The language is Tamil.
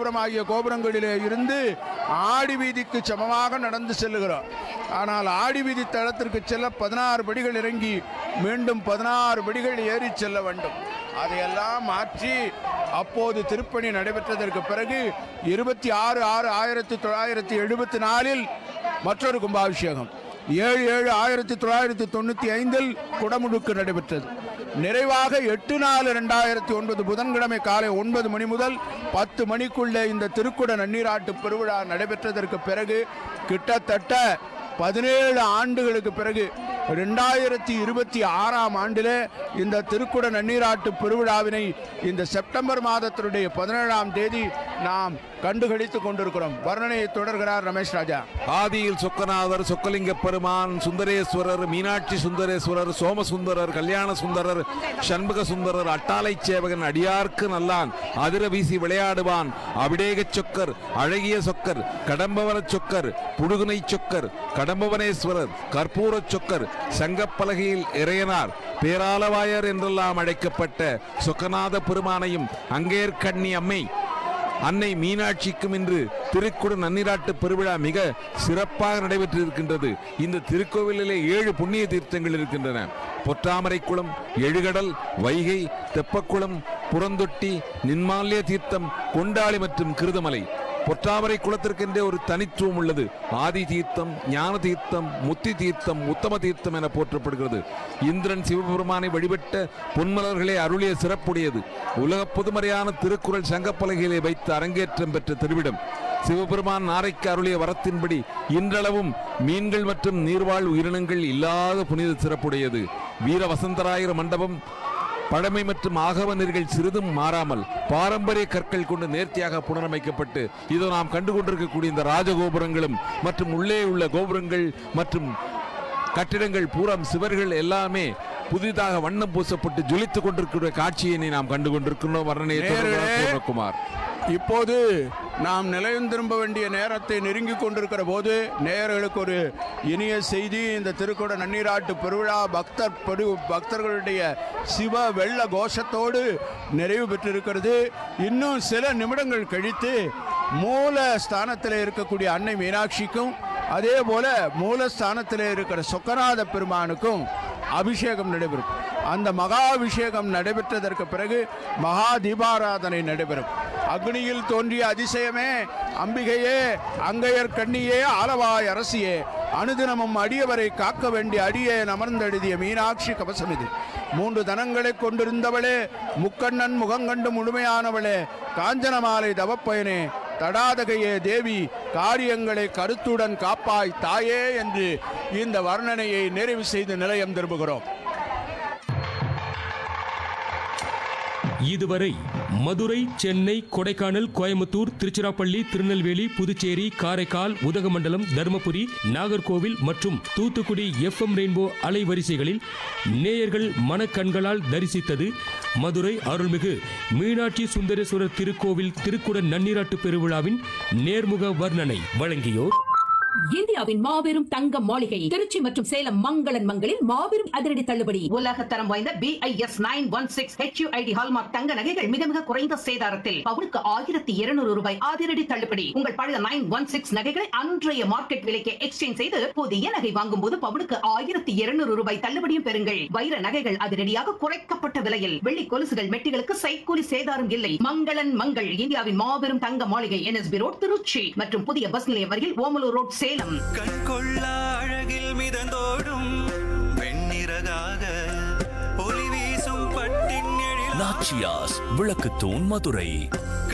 ராஜகோபுரம் ஆகிய கோபுரங்களிலே இருந்து ஆடி வீதிக்கு சமமாக நடந்து செல்லுகிறோம் ஆனால் ஆடி வீதி தளத்திற்கு செல்ல பதினாறு படிகள் இறங்கி மீண்டும் பதினாறு படிகள் ஏறி செல்ல வேண்டும் அதையெல்லாம் மாற்றி அப்போது திருப்பணி நடைபெற்றதற்கு பிறகு இருபத்தி ஆறு ஆறு ஆயிரத்தி தொள்ளாயிரத்தி எழுபத்தி நாலில் மற்றொரு கும்பாபிஷேகம் ஏழு ஏழு ஆயிரத்தி தொள்ளாயிரத்தி தொண்ணூற்றி ஐந்தில் குடமுழுக்கு நடைபெற்றது நிறைவாக எட்டு நாலு ரெண்டாயிரத்தி ஒன்பது புதன்கிழமை காலை ஒன்பது மணி முதல் பத்து மணிக்குள்ளே இந்த திருக்குட நன்னீராட்டு பெருவிழா நடைபெற்றதற்கு பிறகு கிட்டத்தட்ட பதினேழு ஆண்டுகளுக்கு பிறகு ரெண்டாயிரத்தி இருபத்தி ஆறாம் ஆண்டிலே இந்த திருக்குட நன்னீராட்டு பெருவிழாவினை இந்த செப்டம்பர் மாதத்தினுடைய பதினேழாம் தேதி நாம் கண்டுகளித்துக் கொண்டிருக்கிறோம் வர்ணனையை தொடர்கிறார் ரமேஷ் ராஜா ஆதியில் சொக்கநாதர் சொக்கலிங்க பெருமான் சுந்தரேஸ்வரர் மீனாட்சி சுந்தரேஸ்வரர் சோமசுந்தரர் கல்யாண சுந்தரர் சண்முக சுந்தரர் அட்டாளை சேவகன் அடியார்க்கு நல்லான் அதிர வீசி விளையாடுவான் அபிடேகச் சொக்கர் அழகிய சொக்கர் கடம்பவன சொக்கர் புடுகுனை சொக்கர் கடம்பவனேஸ்வரர் கற்பூரச் சொக்கர் சங்கப்பலகையில் இறையனார் பேராலவாயர் என்றெல்லாம் அழைக்கப்பட்ட சொக்கநாத பெருமானையும் அங்கேற்கண்ணி அம்மை அன்னை மீனாட்சிக்கும் இன்று திருக்குட நன்னிராட்டு பெருவிழா மிக சிறப்பாக நடைபெற்றிருக்கின்றது இந்த திருக்கோவிலிலே ஏழு புண்ணிய தீர்த்தங்கள் இருக்கின்றன பொற்றாமரை குளம் எழுகடல் வைகை தெப்பக்குளம் புறந்தொட்டி நின்மால்ய தீர்த்தம் கொண்டாளி மற்றும் கிருதமலை பொற்றாமரை குளத்திற்கென்றே ஒரு தனித்துவம் உள்ளது ஆதி தீர்த்தம் ஞான தீர்த்தம் முத்தி தீர்த்தம் உத்தம தீர்த்தம் என போற்றப்படுகிறது இந்திரன் சிவபெருமானை வழிபட்ட பொன்மலர்களே அருளிய சிறப்புடையது உலக பொதுமறையான திருக்குறள் சங்கப்பலகையிலே வைத்து அரங்கேற்றம் பெற்ற திருவிடம் சிவபெருமான் நாரைக்கு அருளிய வரத்தின்படி இன்றளவும் மீன்கள் மற்றும் நீர்வாழ் உயிரினங்கள் இல்லாத புனித சிறப்புடையது வீர வசந்தராயர் மண்டபம் பழமை மற்றும் ஆகவ நெறிகள் சிறிதும் மாறாமல் பாரம்பரிய கற்கள் கொண்டு நேர்த்தியாக புனரமைக்கப்பட்டு இதோ நாம் கண்டு கொண்டிருக்கக்கூடிய இந்த ராஜகோபுரங்களும் மற்றும் உள்ளே உள்ள கோபுரங்கள் மற்றும் கட்டிடங்கள் பூரம் சுவர்கள் எல்லாமே புதிதாக வண்ணம் பூசப்பட்டு ஜொலித்துக் கொண்டிருக்கிற காட்சியினை நாம் கண்டு கொண்டிருக்கிறோம் வர்ணனையை தொடர்கிறார் நேரே. பூர்ணகுமார் இப்போது நாம் நிலையம் திரும்ப வேண்டிய நேரத்தை நெருங்கி கொண்டிருக்கிற போது நேயர்களுக்கு ஒரு இனிய செய்தி இந்த திருக்குட நன்னீராட்டு பெருவிழா பக்தர் பெரு பக்தர்களுடைய சிவ வெள்ள கோஷத்தோடு நிறைவு பெற்றிருக்கிறது இன்னும் சில நிமிடங்கள் கழித்து மூல ஸ்தானத்தில் இருக்கக்கூடிய அன்னை மீனாட்சிக்கும் அதே போல மூலஸ்தானத்தில் இருக்கிற சொக்கநாத பெருமானுக்கும் அபிஷேகம் நடைபெறும் அந்த மகா அபிஷேகம் நடைபெற்றதற்கு பிறகு மகா தீபாராதனை நடைபெறும் அக்னியில் தோன்றிய அதிசயமே அம்பிகையே அங்கையர் கண்ணியே ஆலவாய் அரசியே அனுதினமும் அடியவரை காக்க வேண்டிய அடியே அமர்ந்தெழுதிய மீனாட்சி கவசம் இது மூன்று தனங்களை கொண்டிருந்தவளே முக்கண்ணன் முகங்கண்டு முழுமையானவளே காஞ்சனமாலை தவப்பயனே தடாதகையே தேவி காரியங்களை கருத்துடன் காப்பாய் தாயே என்று இந்த வர்ணனையை நிறைவு செய்து நிலையம் திரும்புகிறோம் இதுவரை மதுரை சென்னை கொடைக்கானல் கோயம்புத்தூர் திருச்சிராப்பள்ளி திருநெல்வேலி புதுச்சேரி காரைக்கால் உதகமண்டலம் தருமபுரி நாகர்கோவில் மற்றும் தூத்துக்குடி எஃப்எம் ரெயின்போ அலைவரிசைகளில் நேயர்கள் மனக்கண்களால் தரிசித்தது மதுரை அருள்மிகு மீனாட்சி சுந்தரேஸ்வரர் திருக்கோவில் திருக்குட நன்னீராட்டு பெருவிழாவின் நேர்முக வர்ணனை வழங்கியோர் இந்தியாவின் மாபெரும் தங்க மாளிகை திருச்சி மற்றும் சேலம் மங்களன் மங்களில் மாபெரும் அதிரடி தள்ளுபடி உலக தரம் வாய்ந்த B I S nine one six H U I D hallmark தங்க நகைகள் மிக மிக குறைந்த சேதாரத்தில் பவுனுக்கு ஆயிரத்தி இருநூறு ரூபாய் அதிரடி தள்ளுபடி உங்கள் பழைய நைன் ஒன் சிக்ஸ் நகைகளை அன்றைய மார்க்கெட் விலைக்கு எக்ஸ்சேஞ்ச் செய்து புதிய நகை வாங்கும் போது பவுனுக்கு ஆயிரத்தி இருநூறு ரூபாய் தள்ளுபடியும் பெறுங்கள் வைர நகைகள் அதிரடியாக குறைக்கப்பட்ட விலையில் வெள்ளி கொலுசுகள் மெட்டிகளுக்கு சைக்கூலி சேதாரம் இல்லை மங்களன் மங்கள் இந்தியாவின் மாபெரும் தங்க மாளிகை என்எஸ்பி ரோட் திருச்சி மற்றும் புதிய பஸ் நிலையம் அருகில் ஓமலூர் ரோட் சேலம் கண் கொள்ளா அழகில் மிதந்தோடும் வெண்ணிறகாக ஒளி வீசும் பட்டின் எழில் நாச்சியாஸ் விளக்குத்தூண் மதுரை